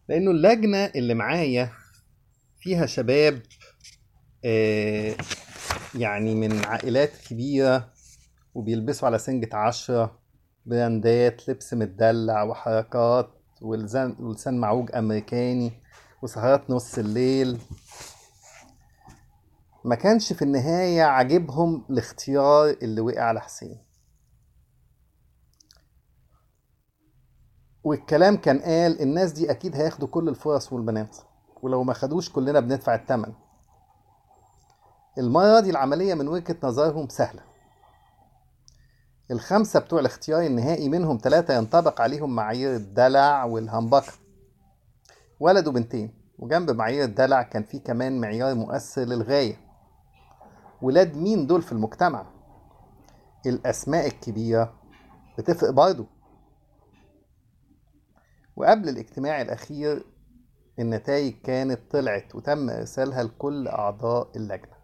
لانه اللجنه اللي معايا فيها شباب آه، يعني من عائلات كبيره وبيلبسوا على سنجة عشرة براندات لبس متدلع وحركات ولسان ولسان معوج أمريكاني وسهرات نص الليل ما كانش في النهاية عاجبهم الاختيار اللي وقع على حسين والكلام كان قال الناس دي أكيد هياخدوا كل الفرص والبنات ولو ما خدوش كلنا بندفع الثمن المرة دي العملية من وجهة نظرهم سهلة الخمسة بتوع الاختيار النهائي منهم ثلاثة ينطبق عليهم معايير الدلع والهمبكة ولد وبنتين وجنب معايير الدلع كان في كمان معيار مؤثر للغاية ولاد مين دول في المجتمع الأسماء الكبيرة بتفرق برضه وقبل الاجتماع الأخير النتائج كانت طلعت وتم إرسالها لكل أعضاء اللجنة